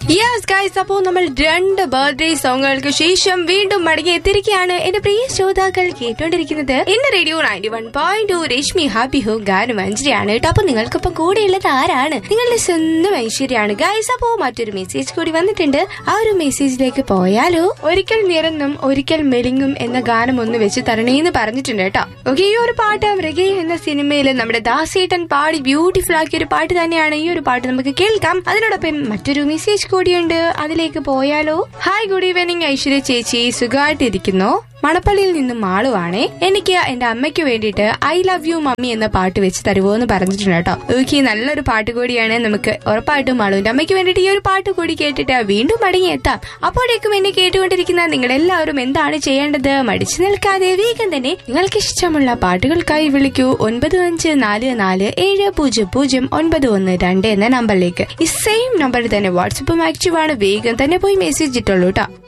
yes guys അപ്പോൾ നമ്മൾ രണ്ട് ബർത്ത്ഡേ സോങ്ങുകൾക്ക് ശേഷം വീണ്ടും മടങ്ങി എത്തിയിരിക്കുകയാണ് എന്റെ പ്രിയ ശ്രോതാക്കൾ കേട്ടോണ്ടിരിക്കുന്നത് എന്റെ radio ninety one point two Rashmi happy hour ഗാനം അഞ്ചരയാണ് കേട്ടോ അപ്പൊ നിങ്ങൾക്കൊപ്പം കൂടെയുള്ളത് ആരാണ് നിങ്ങളുടെ സ്വന്തം ഐശ്വര്യാണ് ഗൈസ് അപ്പോ മറ്റൊരു മെസ്സേജ് കൂടി വന്നിട്ടുണ്ട് ആ ഒരു മെസ്സേജിലേക്ക് പോയാലോ ഒരിക്കൽ നിറന്നും ഒരിക്കൽ മെലിങ്ങും എന്ന ഗാനം ഒന്ന് വെച്ച് തരണേന്ന് പറഞ്ഞിട്ടുണ്ട് കേട്ടോ ഓക്കെ ഈ ഒരു പാട്ട് മൃഗേ എന്ന സിനിമയിൽ നമ്മുടെ ദാസേട്ടൻ പാടി ബ്യൂട്ടിഫുൾ ആക്കിയ ഒരു പാട്ട് തന്നെയാണ് ഈ ഒരു പാട്ട് നമുക്ക് കേൾക്കാം അതിനോടൊപ്പം മറ്റൊരു മെസ്സേജ് കൂടിയുണ്ട് അതിലേക്ക് പോയാലോ ഹായ് ഗുഡ് ഈവനിങ് ഐശ്വര്യ ചേച്ചി സുഖമായിട്ടിരിക്കുന്നോ മണപ്പള്ളിയിൽ നിന്നും മാളുവാണേ എനിക്ക് എന്റെ അമ്മയ്ക്ക് വേണ്ടിയിട്ട് ഐ ലവ് യു മമ്മി എന്ന പാട്ട് വെച്ച് തരുമോ എന്ന് പറഞ്ഞിട്ടുണ്ട് കേട്ടോ ഓക്കെ നല്ലൊരു പാട്ട് കൂടിയാണ് നമുക്ക് ഉറപ്പായിട്ടും മാളുവിന്റെ അമ്മയ്ക്ക് വേണ്ടിയിട്ട് ഈ ഒരു പാട്ട് കൂടി കേട്ടിട്ട് വീണ്ടും മടങ്ങി എത്താം അപ്പോഴേക്കും എന്നെ കേട്ടുകൊണ്ടിരിക്കുന്ന നിങ്ങൾ എല്ലാവരും എന്താണ് ചെയ്യേണ്ടത് മടിച്ചു നിൽക്കാതെ വേഗം തന്നെ നിങ്ങൾക്ക് ഇഷ്ടമുള്ള പാട്ടുകൾക്കായി വിളിക്കൂ ഒൻപത് അഞ്ച് നാല് നാല് ഏഴ് പൂജ്യം പൂജ്യം ഒൻപത് ഒന്ന് രണ്ട് എന്ന നമ്പറിലേക്ക് ഈ സെയിം നമ്പറിൽ തന്നെ വാട്സപ്പും ആക്റ്റീവ് ആണ് വേഗം തന്നെ പോയി മെസ്സേജ് ഇട്ടുള്ളൂ കേട്ടോ